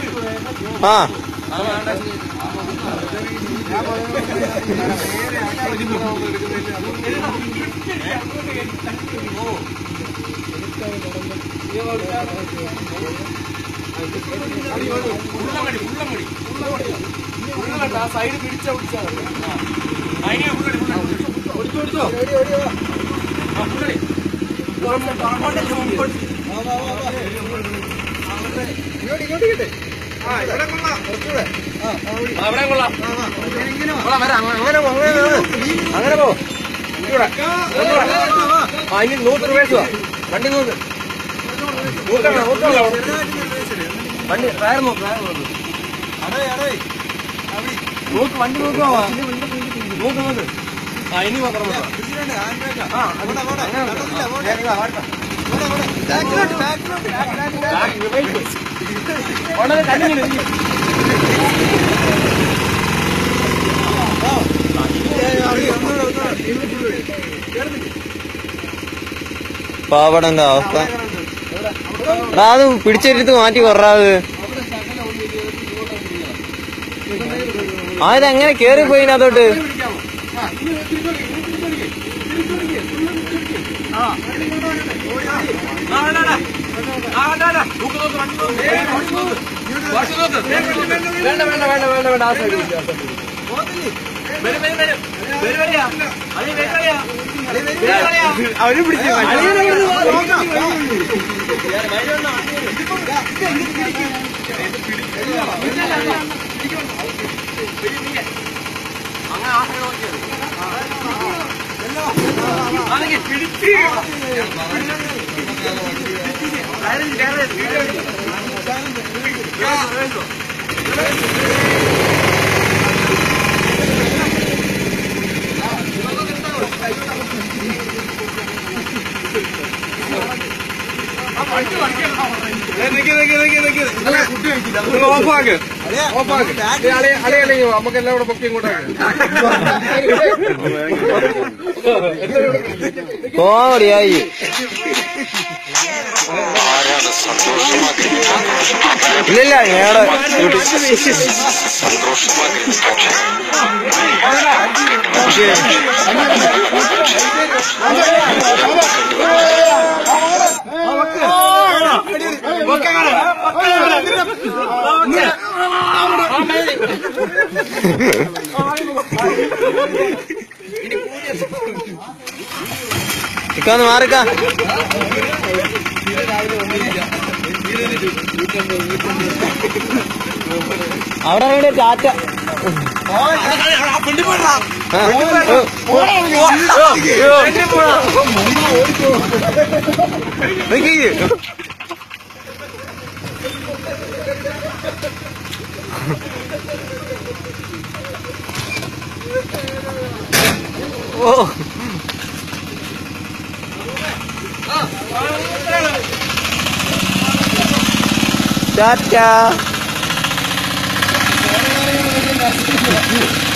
ആ സൈഡ് പിടിച്ച പിടിച്ചാ അവിടെ കൊള്ളാം കൊള്ളാം, വരാം. അങ്ങനെ പോ, അങ്ങനെ പോ. അങ്ങനെ പോ ഇവിടെ. ഒന്നുകൂടെ. ആ ഇനി നൂത്ത് റിവേഴ്സ് വാ വണ്ടി നൂത്ത് നൂക്കണ്ട നൂക്കണ്ട വണ്ടി ടയർ നോക്ക് ടയർ നോക്ക് നോക്ക് വണ്ടി നോക്കുവാ നോക്ക് നോക്ക് ആ ഇനി മാത്രം നോക്കാം ആ അത് അങ്ങനെ നോക്ക്. ആ, ഞാൻ ഇതാ, വാട്ടാ. Back reverse. ഉടനെ കണ്ണിങ്ങനെ ഇരിക്കും. പാവടന്റെ അവസ്ഥ എടാ അത് പിടിച്ചെടുത്ത് മാറ്റി കൊറാത് ആ ഇതെങ്ങനെ കേറി പോയി അതോട്ട് ആ, വേണ്ട, വേണ്ട. ആ, വേണ്ട, വേണ്ട. നോക്ക്, നോക്ക്, വണ്ടി നോക്ക്. ഏയ്, വണ്ടി നോക്ക്. വണ്ടി നോക്ക്. വേണ്ട വേണ്ട വേണ്ട വേണ്ട വേണ്ട ആ സൈഡ് പിടിക്ക്, ആ side പിടിക്ക്. വരും, വരും, വരും. വരും, വരിക. അളി, വരും, വരിക. വരും, വരിക. അവര് പിടിച്ചു അളിയനെ ഇവിടുന്ന് വാ, നോക്കാം. വേറെ വഴി ഉണ്ടോ? അങ്ങനെ ആ സൈഡ് നോക്കിയാൽ മതി. ആണെങ്കിൽ പിടിച്ച് കയറി, കയറി, കയറി. ഓഫാക്ക് ഓഫാക്ക് നമുക്ക് എല്ലാം കൂടെ പൊക്കി ഇങ്ങോട്ടാക്ക് കോമഡിയായി ഇല്ലില്ല ഞങ്ങളുടെ ഇക്കൊന്ന് മാറിക്ക അവിടെ വേണ്ടി ടാറ്റ ആ. ഓ, ഓ. നിക്ക്. ഓ ടാറ്റ